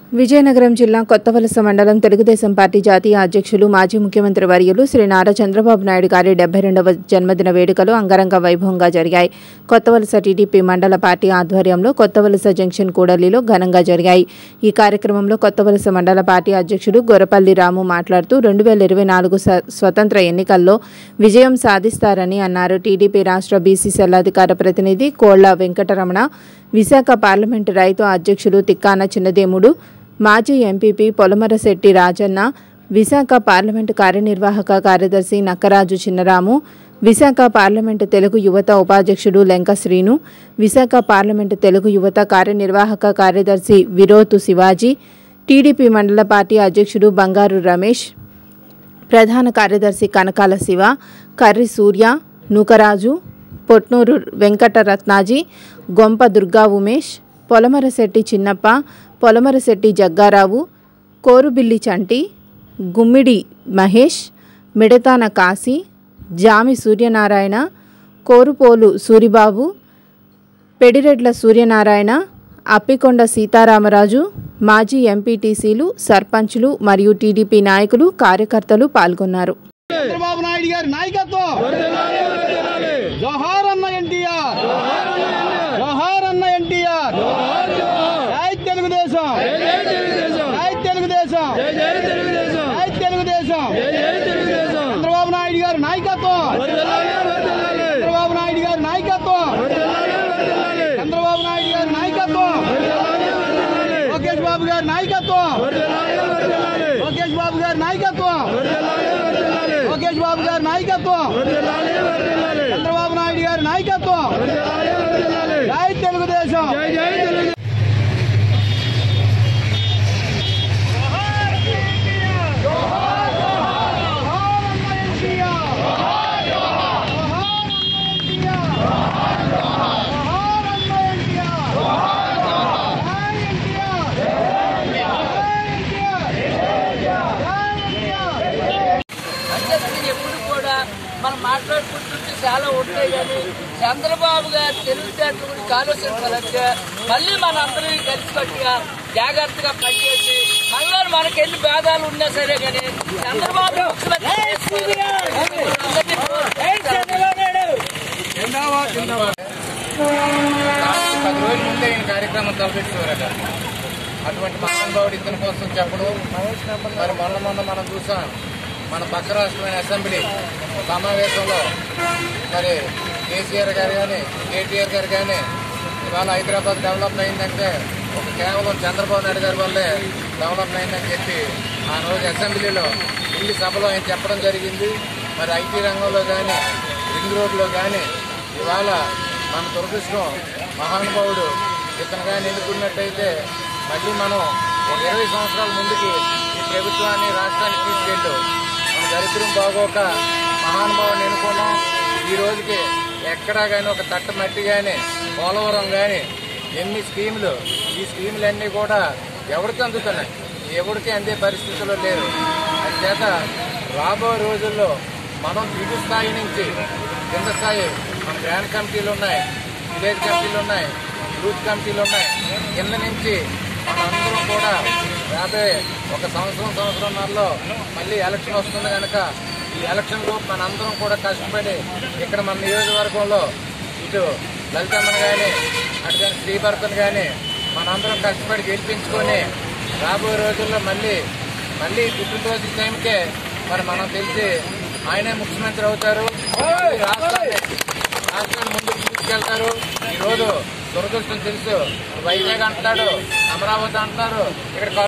విజయనగరం జిల్లా కొత్తవలస మండలం తెలుగుదేశం పార్టీ జాతీయ అధ్యక్షులు మాజీ ముఖ్యమంత్రి వర్యులు శ్రీ నారా చంద్రబాబు నాయుడు గారి డెబ్బై రెండవ జన్మదిన వేడుకలు అంగరంగ వైభవంగా జరిగాయి కొత్తవలస టీడీపీ మండల పార్టీ ఆధ్వర్యంలో కొత్తవలస జంక్షన్ కూడలిలో ఘనంగా జరిగాయి ఈ కార్యక్రమంలో కొత్తవలస మండల పార్టీ అధ్యక్షుడు గొరపల్లి రాము మాట్లాడుతూ రెండు వేల ఇరవై నాలుగు స- స్వతంత్ర ఎన్నికల్లో విజయం సాధిస్తారని అన్నారు టీడీపీ రాష్ట్ర బీసీ సెల్ అధికార ప్రతినిధి కోళ్ల వెంకటరమణ విశాఖ పార్లమెంటు రైతు అధ్యక్షుడు తిక్కాన చిన్నదేముడు మాజీ ఎంపీపీ పొలమరశెట్టి రాజన్న విశాఖ పార్లమెంటు కార్యనిర్వాహక కార్యదర్శి నక్కరాజు చిన్నరాము విశాఖ పార్లమెంటు తెలుగు యువత ఉపాధ్యక్షుడు లెంక శ్రీను విశాఖ పార్లమెంటు తెలుగు యువత కార్యనిర్వాహక కార్యదర్శి విరోతు శివాజీ టీడీపీ మండల పార్టీ అధ్యక్షుడు బంగారు రమేష్ ప్రధాన కార్యదర్శి కనకాల శివ కర్రి సూర్య నూకరాజు పొట్నూరు వెంకటరత్నాజీ గొంప దుర్గా ఉమేష్ పొలమరశెట్టి చిన్నప్ప పొలమరశెట్టి జగ్గారావు కోరుబిల్లి చంటి గుమ్మిడి మహేష్ మిడతాన కాశీ జామి సూర్యనారాయణ కోరుపోలు సూరిబాబు పెడిరెడ్ల సూర్యనారాయణ అప్పికొండ సీతారామరాజు మాజీ ఎంపీటీసీలు సర్పంచులు మరియు టీడీపీ నాయకులు కార్యకర్తలు పాల్గొన్నారు చంద్రబాబు నాయుడు గారి నాయకత్వం జోహార్ అన్న ఎన్టీఆర్ జోహార్ అన్న ఎన్టీఆర్ జై తెలుగుదేశం జై తెలుగుదేశం జై తెలుగుదేశం చంద్రబాబు నాయుడు గారి నాయకత్వం చంద్రబాబు నాయుడు గారి నాయకత్వం చంద్రబాబు నాయుడు గారి నాయకత్వం లోకేష్ బాబు గారి నాయకత్వం లోకేష్ బాబు గారి నాయకత్వం లోకేష్ బాబు గారి నాయకత్వం చంద్రబాబు నాయుడు గారి నాయకత్వం జై తెలుగుదేశం అధ్యక్షుడు ఎప్పుడు కూడా మనం మాట్లాడుకుంటుంటే చాలా ఉంటాయి కానీ చంద్రబాబు గారు తెలివితేటల గురించి ఆలోచించాలంటే మళ్ళీ మన అందరినీ కలిసికట్టుగా జాగ్రత్తగా పనిచేసి మళ్ళీ మనకి ఎన్ని భేదాలు ఉన్నా సరే కానీ చంద్రబాబు ముఖ్యమంత్రి చేసుకోవాలి. అందరినీ పది రోజుల ముందే ఈయన కార్యక్రమం తలపెట్టేవారట అటువంటి మహానుభావుడు ఇతని కోసం చెప్పడం మరి మొన్న మొన్న మనం చూసాం మన పక్క రాష్ట్రమైన అసెంబ్లీ సమావేశంలో మరి కేసీఆర్ గారు కానీ కేటీఆర్ గారు కానీ ఇవాళ హైదరాబాద్ డెవలప్ అయిందంటే ఒక కేవలం చంద్రబాబు నాయుడు గారి వల్లే డెవలప్ అయిందని చెప్పి ఆ రోజు అసెంబ్లీలో ఢిల్లీ సభలో ఆయన చెప్పడం జరిగింది మరి ఐటీ రంగంలో కానీ రింగ్ రోడ్లో కానీ ఇవాళ మన దురదృష్టం మహానుభావుడు ఇతను కానీ ఎన్నుకున్నట్టయితే మళ్ళీ మనం ఒక ఇరవై సంవత్సరాల ముందుకి ఈ ప్రభుత్వాన్ని రాష్ట్రాన్ని తీసుకెళ్ళు మన దరిద్రం బాగోక మహానుభావుని ఎన్నుకున్నాం ఈ రోజుకి ఎక్కడా కానీ ఒక తట్ట మట్టి కానీ పోలవరం కానీ ఎన్ని స్కీములు ఈ స్కీములన్నీ కూడా ఎవరికి అందుతున్నాయి ఎవరికి అందే పరిస్థితుల్లో లేరు చేత రాబో రోజుల్లో మనం దిగు స్థాయి నుంచి కింద స్థాయి మన గ్రాండ్ కమిటీలు ఉన్నాయి విలేజ్ కమిటీలు ఉన్నాయి యూత్ కమిటీలు ఉన్నాయి కింద నుంచి మనందరం కూడా రాబోయే ఒక సంవత్సరం సంవత్సరంన్నరలో మళ్ళీ ఎలక్షన్ వస్తుంది కనుక ఈ ఎలక్షన్లో మనందరం కూడా కష్టపడి ఇక్కడ మన నియోజకవర్గంలో ఇటు లలితమ్మను కానీ అటు కానీ శ్రీభర్తను కానీ మనందరం కష్టపడి గెలిపించుకొని రాబోయే రోజుల్లో మళ్ళీ మళ్ళీ పుట్టినరోజు టైంకే మరి మనం తెలిసి ఆయనే ముఖ్యమంత్రి అవుతారు ఈ రాష్ట్రాన్ని రాష్ట్రాన్ని ముందుకు తీసుకెళ్తారు ఈ రోజు దురదృష్టం తెలుసు వైజాగ్ అంటున్నాడు అమరావతి అంటున్నారు ఇక్కడ